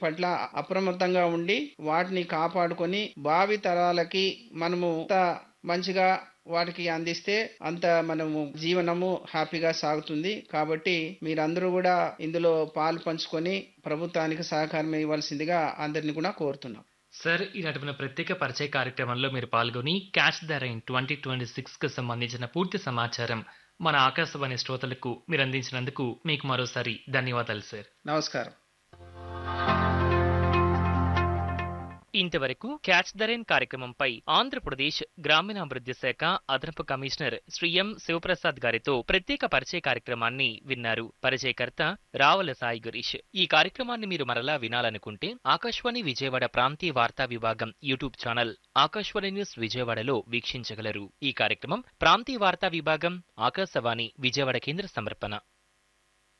పట్ల అప్రమత్తంగా ఉండి వాటిని కాపాడుకొని భావి తరాలకి మనము ఎంత మంచిగా వాటికి అందిస్తే అంత మనము జీవనము హ్యాపీగా సాగుతుంది కాబట్టి మీరందరూ కూడా ఇందులో పాలు పంచుకొని ప్రభుత్వానికి సహకారం ఇవ్వాల్సిందిగా అందరిని కూడా కోరుతున్నాం సార్ ఈ నడుపున ప్రత్యేక పరిచయ కార్యక్రమంలో మీరు పాల్గొని catch the rain twenty twenty six కు సంబంధించిన పూర్తి సమాచారం మన ఆకాశవాణి శ్రోతలకు మీరు అందించినందుకు మీకు మరోసారి ధన్యవాదాలు సార్ నమస్కారం ఇంతవరకు క్యాచ్ ద రైన్ కార్యక్రమంపై ఆంధ్రప్రదేశ్ గ్రామీణాభివృద్ధి శాఖ అదనపు కమిషనర్ శ్రీ ఎం శివప్రసాద్ గారితో ప్రత్యేక పరిచయ కార్యక్రమాన్ని విన్నారు పరిచయకర్త రావుల సాయి గురీష్ ఈ కార్యక్రమాన్ని మీరు మరలా వినాలనుకుంటే ఆకాశవాణి విజయవాడ ప్రాంతీయ వార్తా విభాగం యూట్యూబ్ ఛానల్ ఆకాశవాణి న్యూస్ విజయవాడలో వీక్షించగలరు ఈ కార్యక్రమం ప్రాంతీయ వార్తా విభాగం ఆకాశవాణి విజయవాడ కేంద్ర సమర్పణ